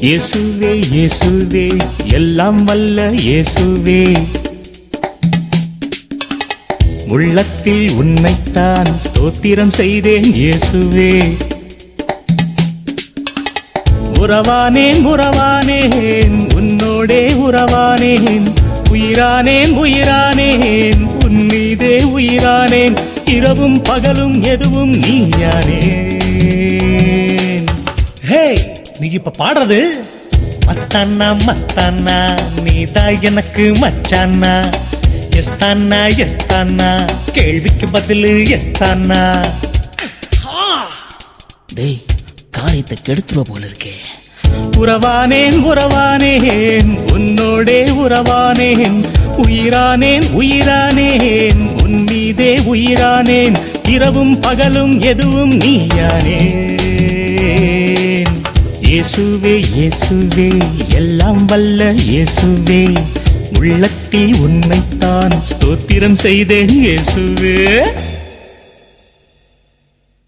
இயேசுவே இயேசுவே எல்லாம் வல்ல இயேசுவே உள்ளத்தில் உன்னைத்தான் ஸ்தோத்திரம் செய்தேன் இயேசுவே உறவானேன் உறவானேன் உன்னோடே உறவானேன் உயிரானேன் உயிரானேன் உன் மீதே உயிரானேன் இரவும் பகலும் எதுவும் நீயானேன் ஹே நீ இப்ப பாடுறது மத்தானா மத்தானா நீதான் எனக்கு மச்சானா எஸ்தானா எஸ்தானா கேள்விக்கு பதிலு எஸ்தானா டேய் காரியத்தை கெடுத்துருவ போல இருக்கே உறவானேன் உறவானேன் உன்னோடே உறவானேன் உயிரானேன் உயிரானேன் உன் மீதே உயிரானேன் இரவும் பகலும் எதுவும் நீயானேன் இயேசுவே இயேசுவே எல்லாம் வல்ல இயேசுவே உள்ளத்தில் உன்னைத்தான் ஸ்தோத்திரம் செய்தேன் இயேசுவே